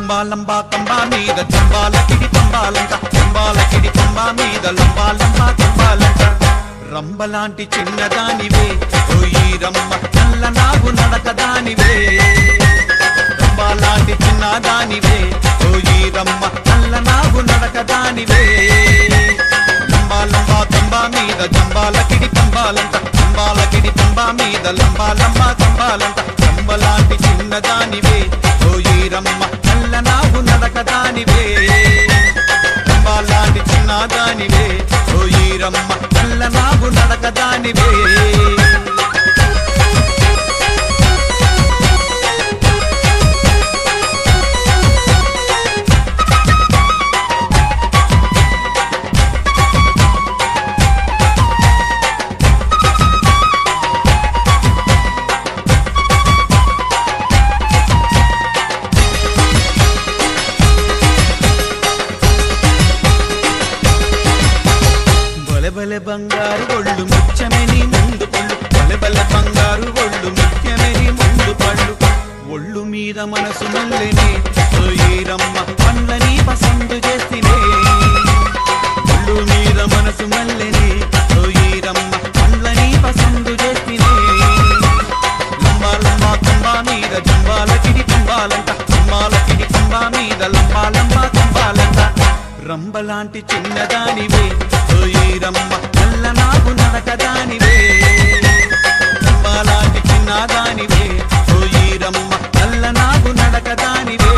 లంబా కంబా మీద జంబాలకిడి పంబాలంట జంబాలకిడి పంబా మీద లంబా లంబా కంబాలంట రంబలాంటి చిన్నదానివే ఓయి రమ్మ నల్ల నాగు నడకదానివే రంబలాంటి చిన్నదానివే ఓయి రమ్మ నల్ల నాగు నడకదానివే లంబా లంబా కంబా మీద జంబాలకిడి పంబాలంట జంబాలకిడి పంబా మీద లంబా లంబా కంబాలంట రంబలాంటి చిన్నదానివే ఓయి రమ్మ నల్ల నాగు నడకదానివే రంబాలాంటి చిన్నదానివే ఓయి రమ్మ నల్ల నాగు నడకదానివే బలె బలె బంగారు ఒళ్ళు ముత్యమని ముందు పళ్ళు బలె బలె బంగారు ఒళ్ళు ముత్యమని ముందు పళ్ళు ఒళ్ళు మీద మనసు మల్లెని సోయీరమ్మ పండ్లని పసందు చేసినే ఒళ్ళు మీద మనసు మల్లెని సోయీరమ్మ పండ్లని పసందు చేసినే లంబా లంబా తంబా మీద జంబాలకిడి తంబాలంట తంబాలకిడి తంబా మీద లంబా లంబా తంబాలంట రంబలాంటి చిన్నదానివే ఓయి రమ్మ నల్ల నాగు నడకదానివే రంబలాంటి చిన్నదానివే ఓయి రమ్మ నల్ల నాగు నడకదానివే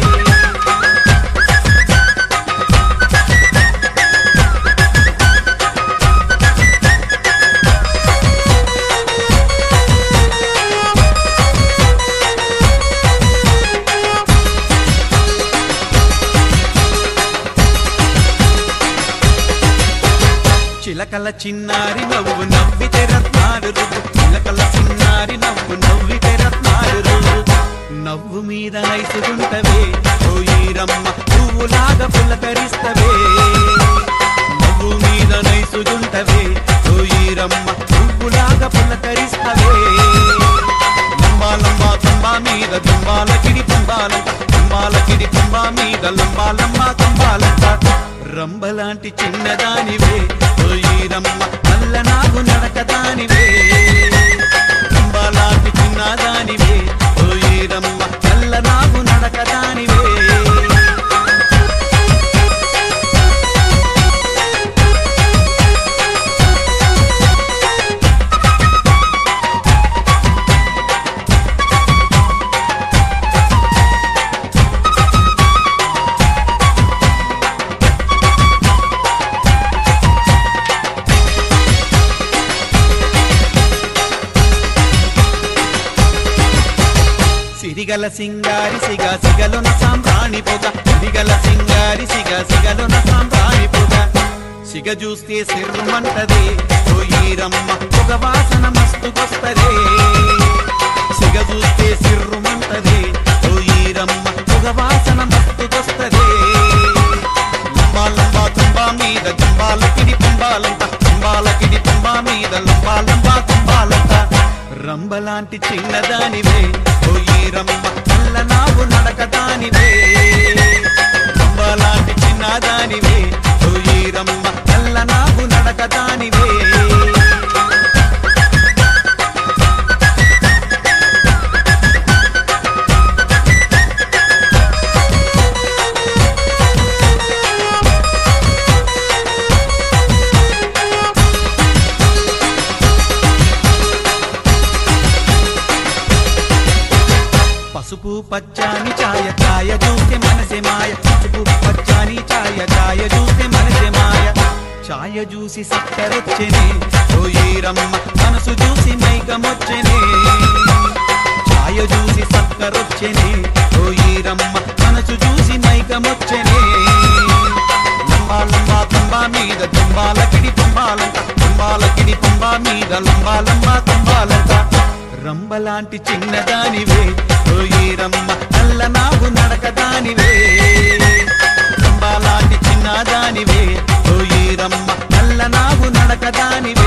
చిలకల చిన్నారి నవ్వు నవ్వితే రత్నాలు రువ్వు చిలకల చిన్నారి నవ్వు నవ్వితే రత్నాలు రువ్వు నవ్వు మీద నైసుగుంటవే ఓయీరమ్మ పువ్వులాగా పులకరిస్తవే నవ్వు మీద నైసుగుంటవే ఓయీరమ్మ పువ్వులాగా పులకరిస్తవే లంబా లంబా తంబా మీద తంబాలకిడి తంబాలంట తంబాలకిడి తంబా మీద లంబా లంబా తంబాలంట రంబలాంటి చిన్నదానివే ఓయి రమ్మ నల్ల నాగు నడకదానివే రంబలాంటి చిన్నదానివే ఓయి రమ్మ నల్ల నాగు నడకదానివే సిరిగల సింగారి సిగ సిగలున సాంబ్రాణి పొగ సిరిగల సింగారి సిగ సిగలున సాంబ్రాణి పొగ సిగ చూస్తే సిర్రుమంటదే ఓయీరమ్మ పొగ వాసన మస్తుకొస్తదే సిగ చూస్తే సిర్రుమంటదే ఓయీరమ్మ పొగ వాసన మస్తుకొస్తదే లంబా లంబా తుంబా మీద తుంబాలకిడి తుంబాలంట తుంబాలకిడి తుంబా మీద లంబా లంబా తుంబాలంట రంబలాంటి చిన్నదానివే ఓయి రమ్మ నల్ల నాగు నడకదానివే రంబలాంటి చిన్నదానివే ఓయి రమ్మ నల్ల నాగు నడకదానివే పసుపు పచ్చాని ఛాయ ఛాయ చూస్తే మనసే మాయ పసుపు పచ్చాని ఛాయ ఛాయ చూస్తే మనసే మాయ ఛాయ చూసి సక్కరొచ్చెనే ఓయీరమ్మ మనసు చూసి మైకమొచ్చెనే ఛాయ చూసి సక్కరొచ్చెనే ఓయీరమ్మ మనసు చూసి మైకమొచ్చెనే లంబా లంబా తంబా మీద తుంబాలకిడి తుంబాలంట తుంబాలకిడి తుంబా మీద లంబా లంబా తుంబాలంట రంబలాంటి చిన్నదానివే ఓయి రమ్మ నల్ల నాగు నడకదానివే రంబలాంటి చిన్నదానివే ఓయి రమ్మ నల్ల నాగు నడకదానివే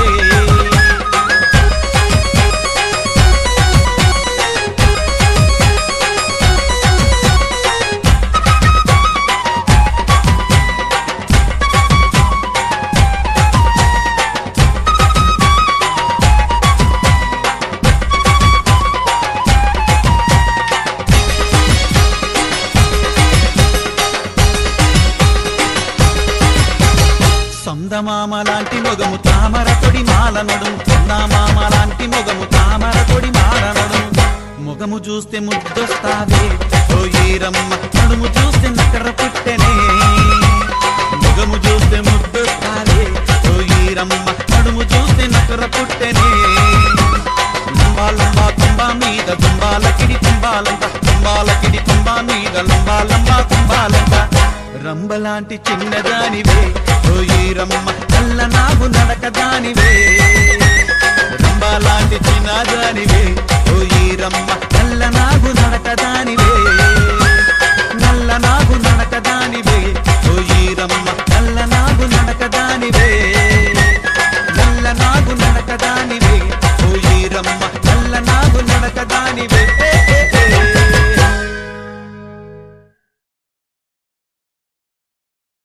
చందమామ లాంటి మొగము తామర తొడి మాల నడుము చందమామ లాంటి మొగము తామర తొడి మాల నడుము మొగము చూస్తే ముద్దొస్తావే ఓ ఈరమ్మ నడుము చూస్తే నకర పుట్టెనే మొగము చూస్తే ముద్దొస్తావే ఓ ఈరమ్మ నడుము చూస్తే నకర పుట్టెనే లంబా లంబా తుంబా మీద తుంబాల కిడి తుంబాలంట తుంబాల కిడి తుంబా మీద లంబా లంబా తుంబాలంట రంబలాంటి చిన్నదానివే ఓ ఈరమ్మ నల్ల నాగు నడక దానివే రంబలాంటి చిన్నదానివే ఓ ఈరమ్మ నల్ల నాగు నడక దానివే నల్ల నాగు నడక దానివే ఓ ఈరమ్మ నల్ల నాగు నడక దానివే నల్ల నాగు నడక దానివే ఓ ఈరమ్మ నల్ల నాగు నడక దానివే